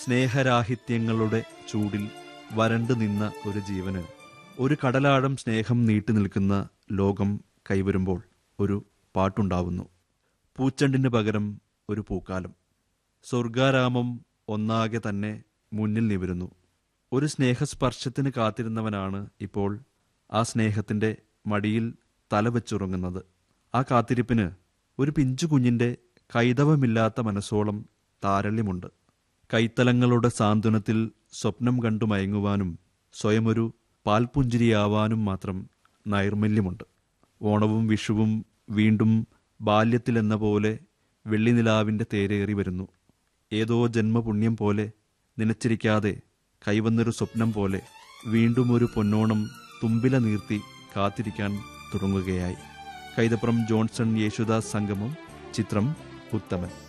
സ്നേഹരാഹിത്യങ്ങളുടെ ചൂടിൽ വരണ്ടു നിന്ന ഒരു ജീവന് ഒരു കടലാഴം സ്നേഹം നീട്ടി നിൽക്കുന്ന ലോകം കൈവരുമ്പോൾ ഒരു പാട്ടുണ്ടാവുന്നു പൂച്ചണ്ടിന് പകരം ഒരു പൂക്കാലം സ്വർഗാരാമം ഒന്നാകെ തന്നെ മുന്നിൽ നിവരുന്നു ഒരു സ്നേഹസ്പർശത്തിന് കാത്തിരുന്നവനാണ് ഇപ്പോൾ ആ സ്നേഹത്തിന്റെ മടിയിൽ തലവെച്ചുറങ്ങുന്നത് ആ കാത്തിരിപ്പിന് ഒരു പിഞ്ചു കുഞ്ഞിന്റെ കൈതവമില്ലാത്ത മനസ്സോളം താരല്യമുണ്ട് കൈത്തലങ്ങളുടെ സാന്ത്വനത്തിൽ സ്വപ്നം കണ്ടു മയങ്ങുവാനും സ്വയമൊരു പാൽപുഞ്ചിരിയാവാനും മാത്രം നൈർമല്യമുണ്ട് ഓണവും വിഷുവും വീണ്ടും ബാല്യത്തിലെന്ന പോലെ വെള്ളിനിലാവിന്റെ തേരേറി വരുന്നു ഏതോ ജന്മപുണ്യം പോലെ നനച്ചിരിക്കാതെ കൈവന്നൊരു സ്വപ്നം പോലെ വീണ്ടും ഒരു പൊന്നോണം തുമ്പില നീർത്തി കാത്തിരിക്കാൻ തുടങ്ങുകയായി കൈതപ്രം ജോൺസൺ യേശുദാസ് സംഗമം ചിത്രം ഉത്തമൻ